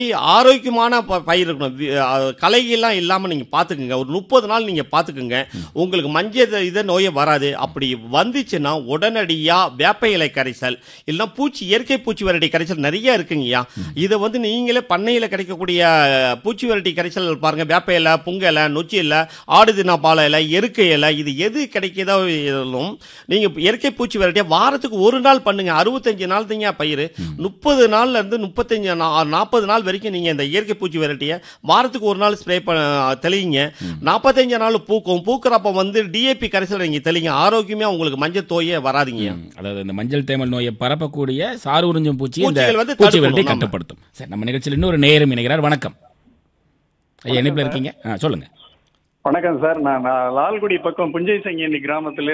ஆரோக்கியமான ப பயிர் இருக்கணும் வி- அஹ் களையெல்லாம் இல்லாமல் நீங்கள் பார்த்துக்குங்க ஒரு முப்பது நாள் நீங்கள் பார்த்துக்குங்க உங்களுக்கு மஞ்சள் இதை நோயே வராது அப்படி வந்துச்சுன்னா உடனடியாக வேப்ப இலை கரைசல் இல்லைன்னா பூச்சி இயற்கை பூச்சி வெரைட்டி கரைசல் நிறைய இருக்குங்கய்யா இதை வந்து நீங்களே பண்ணையில் கிடைக்கக்கூடிய பூச்சி வெரைட்டி கரைசல் பாருங்க வேப்ப இலை புங்க இலை நொச்சி இலை ஆடுதினா பால இலை எருக்கை இலை இது எது கிடைக்குதோ இதிலும் நீங்கள் இயற்கை பூச்சி வெரைட்டியை வாரத்துக்கு ஒரு நாள் பண்ணுங்க அறுபத்தஞ்சு நாள் தாங்க பயிர் முப்பது நாள்ல இருந்து முப்பத்தஞ்சு நாற்பது நாள் வரைக்கும் நீங்க இந்த இயற்கை பூச்சி வெரைட்டியை வாரத்துக்கு ஒரு நாள் ஸ்ப்ரே பண்ண தெளிங்க நாற்பத்தஞ்சு நாள் பூக்கும் பூக்கிறப்ப வந்து டிஏபி கரைசல் நீங்க தெளிங்க ஆரோக்கியமே உங்களுக்கு மஞ்சள் தோயே வராதிங்க ம், அதாவது இந்த மஞ்சள் தேமல் நோயை பரப்பக்கூடிய சாறு உறிஞ்சும் பூச்சி இந்த பூச்சிகள் வந்து பூச்சி தடுக்கணும் விரட்டி நம்ம. கட்டுப்படுத்தும் சரி நம்ம நிகழ்ச்சியில் இன்னொரு நேரம் இணைகிறார் வணக்கம் ஐயா இணைப்பில் இருக்கீங்க ஆ சொல்லுங்க வணக்கம் சார் நான் நான் லால்குடி பக்கம் புஞ்சை சங்கியனி கிராமத்துல